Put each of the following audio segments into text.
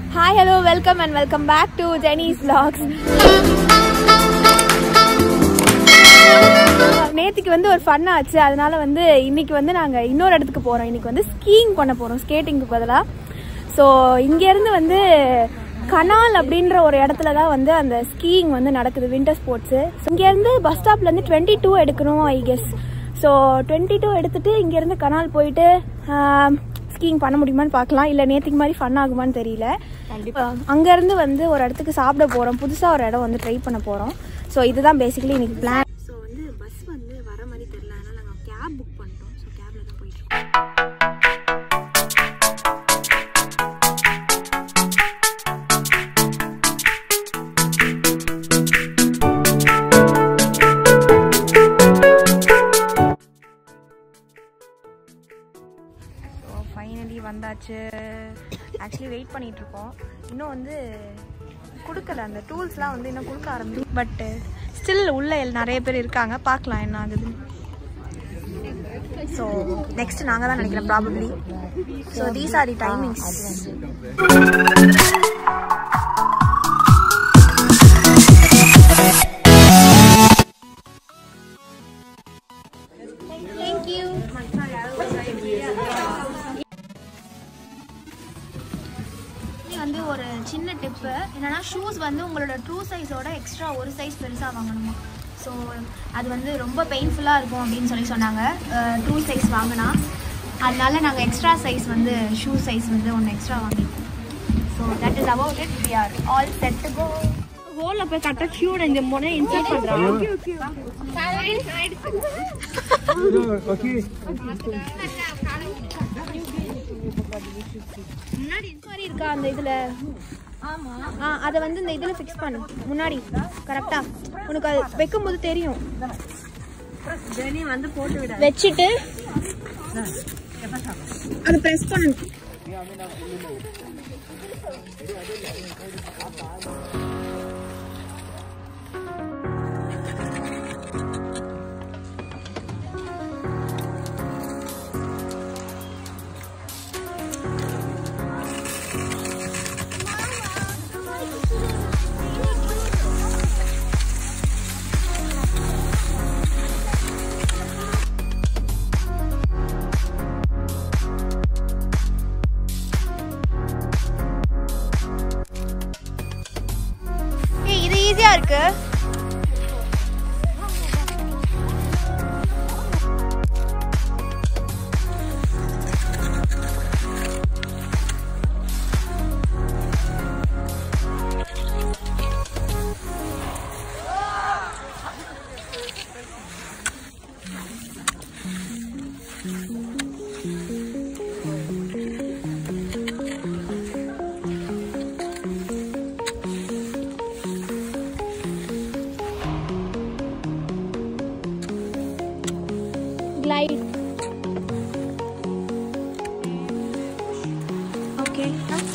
Hi hello welcome and welcome back to Jeni's vlogs நேற்றுக்கு வந்து ஒரு ஃபன் ஆச்சு அதனால வந்து இன்னைக்கு வந்து நாங்கள் இன்னொரு இடத்துக்கு போகிறோம் இன்னைக்கு வந்து ஸ்கீயிங் பண்ண போகிறோம் ஸ்கேட்டிங்க்கு பதிலாக ஸோ இங்கேருந்து வந்து கனால் அப்படின்ற ஒரு இடத்துல தான் வந்து அந்த ஸ்கீயிங் வந்து நடக்குது வின்டர் ஸ்போர்ட்ஸு இங்கேருந்து பஸ் ஸ்டாப்லேருந்து டுவெண்ட்டி டூ எடுக்கணும் I guess so twenty two எடுத்துட்டு இங்கேருந்து கனால் போயிட்டு ஸ்கீயிங் பண்ண முடியுமான்னு பார்க்கலாம் இல்லை நேற்றுக்கு மாதிரி ஃபன் ஆகுமான்னு தெரியல அங்கேருந்து வந்து ஒரு இடத்துக்கு சாப்பிட போகிறோம் புதுசாக ஒரு இடம் வந்து ட்ரை பண்ண போகிறோம் ஸோ இதுதான் பேசிக்கலி இன்னைக்கு பிளான் ஸோ வந்து பஸ் வந்து வர மாதிரி தெரியல அதனால் நாங்கள் கேப் புக் பண்ணிட்டோம் ஸோ கேபில் தான் போயிட்டுருக்கோம் ஸோ ஃபைனலி வந்தாச்சு ஆக்சுவலி வெயிட் பண்ணிட்டு இருக்கோம் இன்னும் வந்து கொடுக்கல அந்த டூல்ஸ்லாம் வந்து இன்னும் கொடுக்க ஆரம்பி பட் ஸ்டில் உள்ள எல் நிறைய பேர் இருக்காங்க பார்க்கலாம் என்ன ஆகுது ஸோ நெக்ஸ்ட் நாங்கள் தான் நினைக்கிறேன் probably so these are the timings இது வந்து ஒரு சின்ன டிப்பு என்னன்னா ஷூஸ் வந்து உங்களோட ட்ரூ சைஸோட எக்ஸ்ட்ரா ஒரு சைஸ் பெருசாக வாங்கணுமா ஸோ அது வந்து ரொம்ப பெயின்ஃபுல்லாக இருக்கும் அப்படின்னு சொல்லி சொன்னாங்க ட்ரூ சைஸ் வாங்கினா அதனால நாங்கள் எக்ஸ்ட்ரா சைஸ் வந்து ஷூ சைஸ் வந்து ஒன்று எக்ஸ்ட்ரா வாங்கியிருக்கோம் so that is about it we are all set to go ஹோல்ல போய் கரெக்டா ஷூட இந்த முனை இன்சர்ட் பண்றான் முன்னாடி மாதிரி இருக்கா அந்த இதில் ஆ அதை வந்து இந்த இதில் ஃபிக்ஸ் பண்ணு முன்னாடி கரெக்டாக உனக்கு அது வைக்கும்போது தெரியும் ஜெனி வந்து போட்டு விட வச்சுட்டு அதை ப்ரெஸ் பண்ணணும் ஏய் இது ஈஸியா இருக்கு glide okay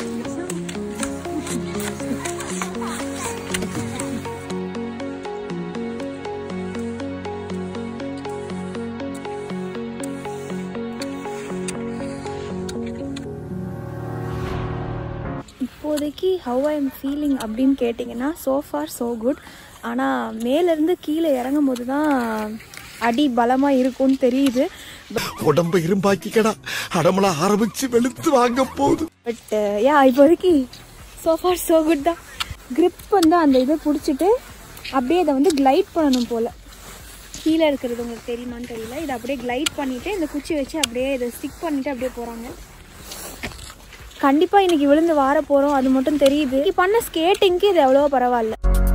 இப்போதைக்கு ஹவ் ஐ எம் ஃபீலிங் அப்படின்னு கேட்டிங்கன்னா ஸோ ஃபார் ஸோ குட் ஆனால் மேலேருந்து கீழே இறங்கும் போது தான் அடி பலமாக இருக்கும்னு தெரியுது உடம்ப இரும்பாக்கிக்கடா அடமலா ஆரம்பிச்சு வெளுத்து வாங்க போகுது பட் யா இப்போதைக்கு ஸோ ஃபார் ஸோ குட் தான் grip வந்து அந்த இதை பிடிச்சிட்டு அப்படியே இதை வந்து கிளைட் பண்ணணும் போல் கீழே இருக்கிறது உங்களுக்கு தெரியுமான்னு தெரியல இதை அப்படியே கிளைட் பண்ணிவிட்டு இந்த குச்சி வச்சு அப்படியே இதை ஸ்டிக் பண்ணிவிட்டு அப்படியே போகிறாங்க கண்டிப்பாக இன்னைக்கு விழுந்து வார போகிறோம் அது மட்டும் தெரியுது இன்னைக்கு பண்ண ஸ்கேட்டிங்க்கு இது எவ்வளோ பரவாயில்ல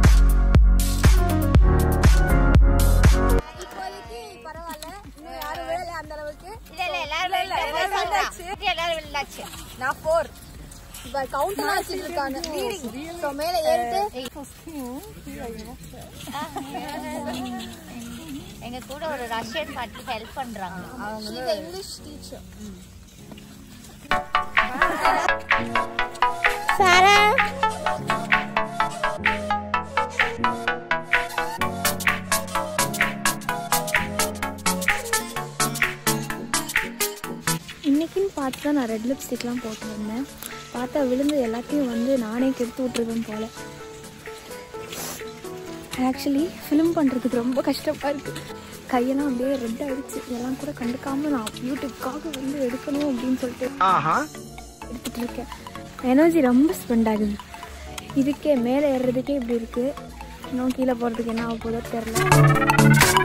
இல்ல இல்ல எல்லாரும் விழுந்தாச்சு எல்லாரும் விழுந்தாச்சு நான் ஃபோர் இப்போ கவுண்ட்லாம் வச்சுட்டு இருக்காங்க ரீடிங் ஸோ மேலே ஏறிட்டு எங்க கூட ஒரு ரஷ்யன் பாட்டி ஹெல்ப் பண்றாங்க அவங்க இங்கிலீஷ் டீச்சர் இன்னைக்குன்னு பார்த்து தான் நான் ரெட் லிப்ஸ்டிக்லாம் போட்டுருந்தேன் பார்த்தா விழுந்து எல்லாத்தையும் வந்து நானே கெடுத்து விட்டுருவேன் போல ஆக்சுவலி ஃபிலிம் பண்ணுறதுக்கு ரொம்ப கஷ்டமாக இருக்குது கையெல்லாம் அப்படியே ரெட் ஆயிடுச்சு இதெல்லாம் கூட கண்டுக்காம நான் யூடியூப்காக வந்து எடுக்கணும் அப்படின்னு சொல்லிட்டு எடுத்துட்டு இருக்கேன் எனர்ஜி ரொம்ப ஸ்பெண்ட் ஆகுது இதுக்கே மேலே ஏறுறதுக்கே இப்படி இருக்குது இன்னும் கீழே போகிறதுக்கு என்ன ஆக போதோ தெரில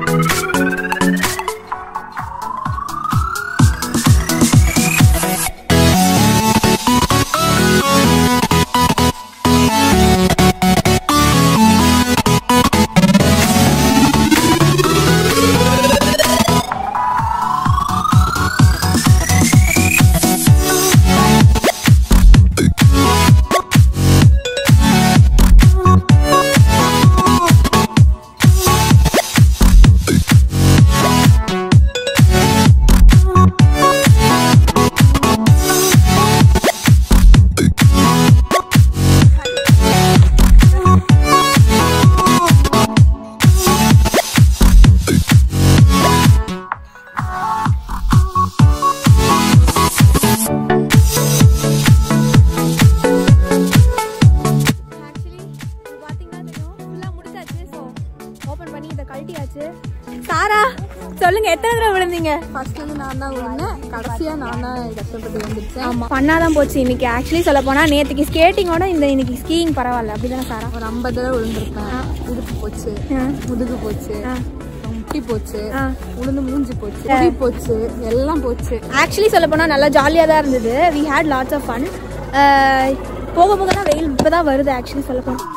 ஆக்சுவலி பார்த்தீங்கன்னா தெரியும் ஃபுல்லாக முடிச்சாச்சு ஸோ ஓப்பன் பண்ணி இதை கழட்டியாச்சு சாரா சொல்லுங்க எத்தனை தடவை விழுந்தீங்க ஃபர்ஸ்ட் வந்து நான் தான் விழுந்தேன் கடைசியா நான் தான் கஷ்டப்பட்டு வந்துருச்சேன் ஆமாம் பண்ணாதான் தான் போச்சு இன்னைக்கு ஆக்சுவலி சொல்ல போனால் நேற்றுக்கு ஸ்கேட்டிங்கோட இந்த இன்னைக்கு ஸ்கீயிங் பரவாயில்ல அப்படிதானே சாரா ஒரு ஐம்பது தடவை விழுந்திருப்பேன் இடுப்பு போச்சு ஆ. முதுகு போச்சு ஆ. முட்டி போச்சு ஆ. உளுந்து மூஞ்சி போச்சு முடி போச்சு எல்லாம் போச்சு ஆக்சுவலி சொல்ல போனால் நல்லா ஜாலியாக தான் இருந்தது we had lots of fun போக போக தான் வெயில் இப்போ தான் வருது ஆக்சுவலி சொல்ல போனால்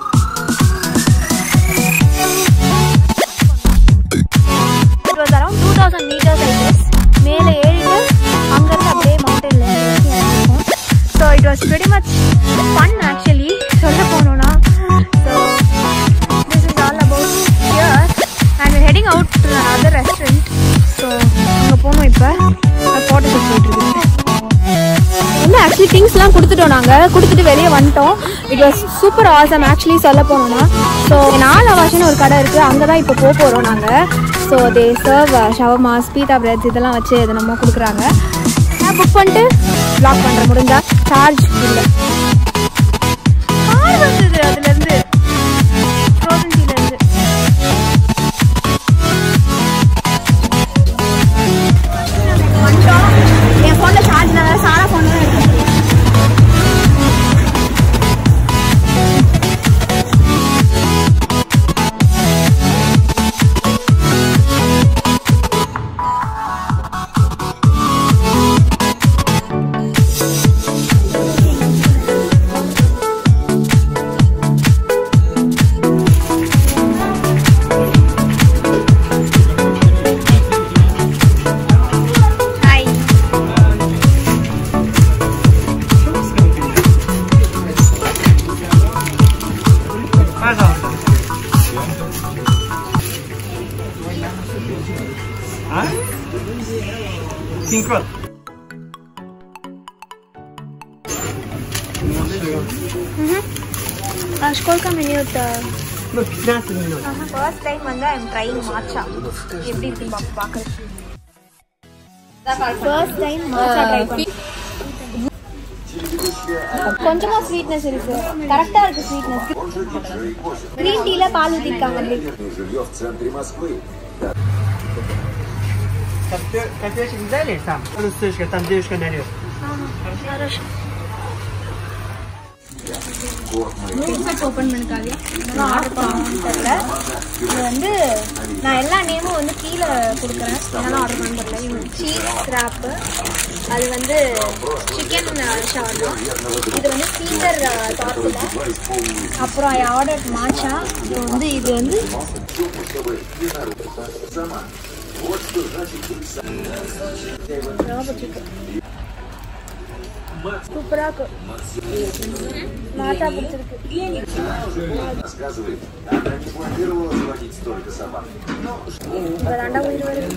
it was around two thousand metres I guess மேலே ஏறிட்டு அங்கேருந்து அப்படியே மவுண்டனில் இருக்கும் so it was very much fun actually சொல்ல போனோன்னா so this is all about here and heading out to other restaurant so அங்கே போகணும் இப்போ ஃபோட்டோ ஷூட் போயிட்டுருக்கு வந்து ஆக்சுவலி திங்ஸ்லாம் கொடுத்துட்டோம் நாங்கள் கொடுத்துட்டு வெளியே வந்துட்டோம் it was super awesome actually சொல்ல போனோம்னா ஸோ நாலு வாஷன் ஒரு கடை இருக்குது அங்கே தான் இப்போ போக போகிறோம் நாங்கள் so they serve shawarmas pita breads இதெல்லாம் வச்சு இது நம்ம கொடுக்குறாங்க நான் புக் பண்ணிட்டு ப்ளாக் பண்ணுறேன் முடிஞ்சா சார்ஜ் இல்லை கார் வந்தது அதுலேருந்து ரோசன்சிலேருந்து வந்துட்டோம் என் ஃபோனில் சார்ஜ் நல்லா சாரா ஃபோனில் தான் எடுக்க முடியும் hi Cinco. Сколько минут? No, 15 minutos. First time வந்து ஐ எம் ட்ரைங் மாச்சா எப்படி இருக்கு பாப்பா பார்க்குறது ஃபர்ஸ்ட் டைம் மாச்சா ட்ரை பண்ணி கொஞ்சமா ஸ்வீட்னஸ் இருக்கு கரெக்டா இருக்கு ஸ்வீட்னஸ் கிரீன் டீல பால் ஊத்திருக்காங்க அப்படி жилье в центре Москвы. Кофеечек взяли сам? Ну, слышка, там девушка налет. ஓப்பன் பண்ணிக்காதே நான் ஆர்டர் பண்ணணும்னு தெரியல இது வந்து நான் எல்லா நேமும் வந்து கீழே கொடுக்குறேன் என்னெல்லாம் ஆர்டர் பண்ண தெரியல இவங்க சீஸ் ஸ்கிராப்பு அது வந்து சிக்கன் ஷவர்மா இது வந்து சீசர் சாப்பிடல அப்புறம் ஐ ஆர்டர் மாச்சா இது வந்து இது வந்து சூப்பரா இருக்கு மாட்டா பிடிச்சிருக்கு Рассказывает, она не планировала заводить столько собак. இப்போ தாண்டா உயிர் வருது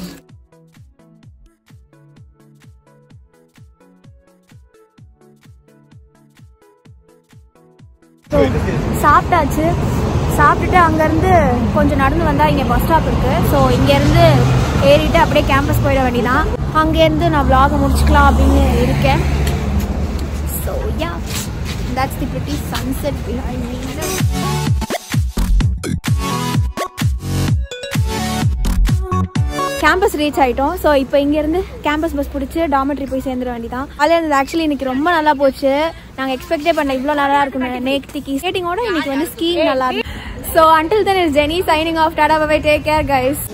So, சாப்பிட்டாச்சு சாப்பிட்டுட்டு அங்கேருந்து கொஞ்சம் நடந்து வந்தால் இங்கே பஸ் ஸ்டாப் இருக்குது ஸோ இங்கேருந்து ஏறிட்டு அப்படியே கேம்பஸ் போயிட வேண்டியதான் அங்கேருந்து நான் vlog முடிச்சுக்கலாம் அப்படின்னு இருக்கேன் so that's the pretty sunset behind me campus reach ஆயிட்டோம் ஸோ இப்போ இங்கேருந்து கேம்பஸ் பஸ் பிடிச்சி டாமெட்ரி போய் சேர்ந்துட வேண்டியதான் அதில் இருந்தது ஆக்சுவலி இன்னைக்கு ரொம்ப நல்லா போச்சு நாங்கள் எக்ஸ்பெக்டே பண்ணல இவ்வளோ நல்லா இருக்கும் நேக்திக்கு ஸ்கேட்டிங்கோட இன்னைக்கு வந்து ஸ்கீங் நல்லா இருக்கும் so until then is Jeni signing off tata bye take care guys